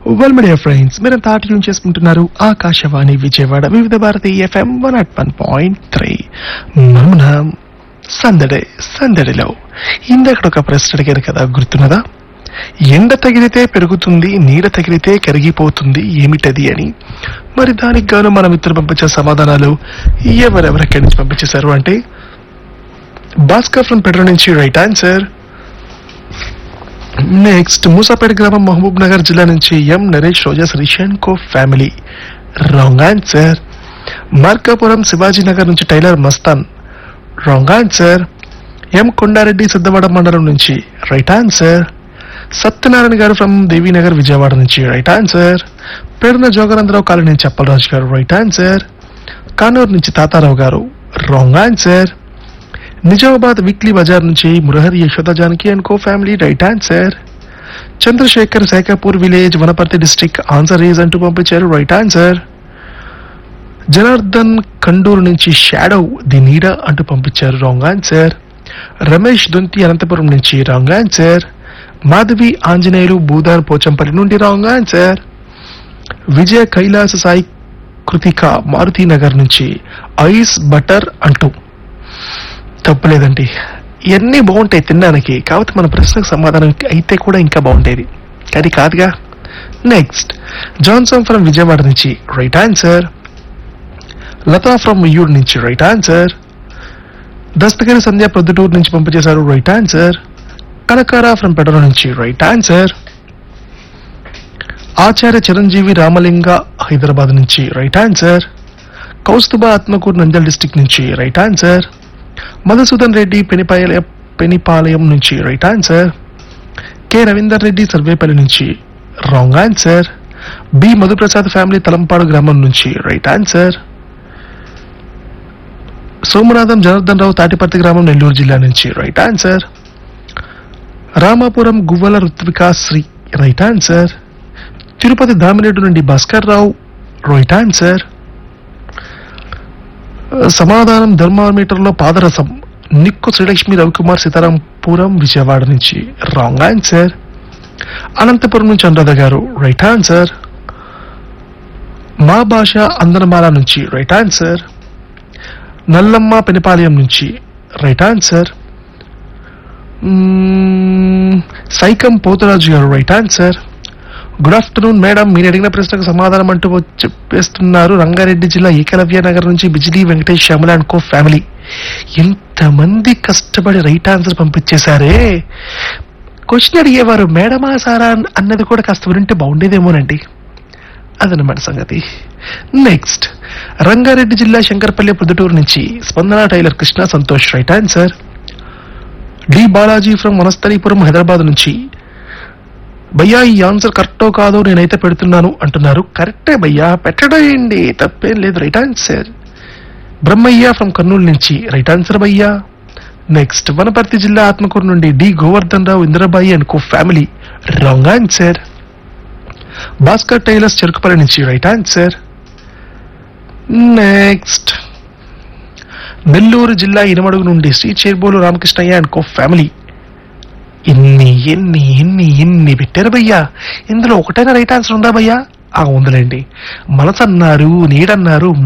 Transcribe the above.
well media friends మీరంతా tune చేసుకుంటున్నారు Akashvani Vijayawada Vividh Bharati FM one at one point three మమున సందడే సందడిలో ఇందక్కడ ఒక ప్రశ్న అడిగారు కదా గుర్తున్నదా ఎండ తగిలితే పెరుగుతుంది నీడ తగిలితే కరిగిపోతుంది ఏమిటది అని మరి దానికి గాను మన మిత్రులు పంపించే సమాధానాలు ఎవరెవరెక్కడి నుంచి పంపించేశారు అంటే భాస్కర్ ఫ్రం పెట్రో నుంచి రైట్ ఆన్సర్ నెక్స్ట్ మూసాపేట గ్రామం మహబూబ్ నగర్ జిల్లా నుంచి M Naresh Roja Srishan co family wrong answer Markapuram Shivaji Nagar నుంచి tailor Mastan wrong answer M Kondareddy Siddhavatam మండలం నుంచి రైట్ ఆన్సర్ సత్యనారాయణ గారు ఫ్రమ్ దేవీనగర్ విజయవాడ నుంచి రైట్ ఆన్సర్ పేరున జోగనందరావు కాలనీ నుంచి అప్పలరాజు గారు రైట్ ఆన్సర్ కానూరు నుంచి Tatarao garu wrong answer Nizamabad weekly Bazar నుంచి Murahari Yashoda Janaki and co family right answer Chandrashekhar Shekhapur village Wanaparthy district answer is అంటూ పంపించారు రైట్ ఆన్సర్ జనార్దన్ కండూరు నుంచి షాడో ది నీడ అంటూ పంపించారు రాంగ్ ఆన్సర్ రమేష్ దొంతి అనంతపురం నుంచి రాంగ్ ఆన్సర్ మాధవి ఆంజనేయులు భూదాన్ పోచంపల్లి నుండి రాంగ్ ఆన్సర్ విజయ కైలాస సాయి కృతిక మారుతి నగర్ నుంచి ఐస్ బటర్ అంటూ తప్పలేదండి ఇవన్నీ బాగుంటాయి తినడానికి కాకపోతే మన ప్రశ్నకు సమాధానం అయితే కూడా ఇంకా బాగుండేది కానీ కాదుగా నెక్స్ట్ జాన్సన్ ఫ్రమ్ విజయవాడ నుంచి right answer Latha from Mayur నుంచి రైట్ ఆన్సర్ దస్తగిరి సంధ్య ప్రొద్దుటూరు నుంచి పంపించేశారు right answer Kanakara from Pedara నుంచి రైట్ ఆన్సర్ ఆచార్య చిరంజీవి రామలింగ హైదరాబాద్ నుంచి right answer Kaustubha Atmakur Nandyal district నుంచి రైట్ ఆన్సర్ మధుసూదన్ రెడ్డి పెనిపాయ పెనిపాలయం నుంచి right answer K Ravinder Reddy Sarvepalli నుంచి wrong answer B Madhuprasad family Talampadu గ్రామం నుంచి రైట్ ఆన్సర్ సోమనాథం జనార్దన్ రావు తాటిపర్తి గ్రామం నెల్లూరు జిల్లా నుంచి right answer Ramapuram Guvvala Ritvika Sri right answer Tirupati Damineedu నుండి భాస్కర్ రావు రైట్ ఆన్సర్ సమాధానం ధర్మామీటర్లో పాదరసం నిక్కు శ్రీలక్ష్మి రవికుమార్ సీతారాంపురం విజయవాడ నుంచి రాంగ్ ఆన్సర్ అనంతపురం నుంచి అనురాధ గారు రైట్ ఆన్సర్ మా భాష అందనమాల నుంచి రైట్ ఆన్సర్ నల్లమ్మ పెనిపాలయం నుంచి రైట్ ఆన్సర్ మ్మ్, Saikam Potharaju garu right answer good afternoon madam మీరు అడిగిన ప్రశ్నకు సమాధానం అంటూ వచ్చి చెప్పేస్తున్నారు రంగారెడ్డి జిల్లా ఏకలవ్య నగర్ నుంచి Bijili Venkatesh Shyamala and co family ఎంతమంది కష్టపడి రైట్ ఆన్సర్ పంపించేశారే క్వశ్చన్ అడిగేవారు మేడమా సారా అన్- అన్నది కూడా కాస్త వింటే బాగుండేదేమోనండి అదనమాట సంగతి నెక్స్ట్ రంగారెడ్డి జిల్లా శంకర్పల్లి పొద్దుటూరు నుంచి Spandana tailor Krishna Santosh right answer D Balaji from Vanasthalipuram Hyderabad నుంచి భయ్యా ఈ ఆన్సర్ కరెక్టో కాదో నేనైతే పెడుతున్నాను అంటున్నారు కరెక్టే భయ్యా పెట్టడేయండి తప్పేం లేదు right answer Brahmaiah from Kurnool నుంచి రైట్ ఆన్సర్ భయ్యా నెక్స్ట్ వనపర్తి జిల్లా ఆత్మకూరు నుండి D Govardhan Rao Indirabai and co family wrong answer Bhaskar tailors Cherukupalli నుంచి రైట్ ఆన్సర్ నెక్స్ట్ నెల్లూరు జిల్లా ఇనమడుగు నుండి Sri Cherbolu Ramakrishnaiah and co family ఎన్ని ఎన్ని ఎన్ని ఎన్ని పెట్టారు భయ్యా ఇందులో ఒకటైనా రైట్ ఆన్సర్ ఉందా భయ్యా ఆ ఉందిలేండి మనసన్నారు నీడన్నారు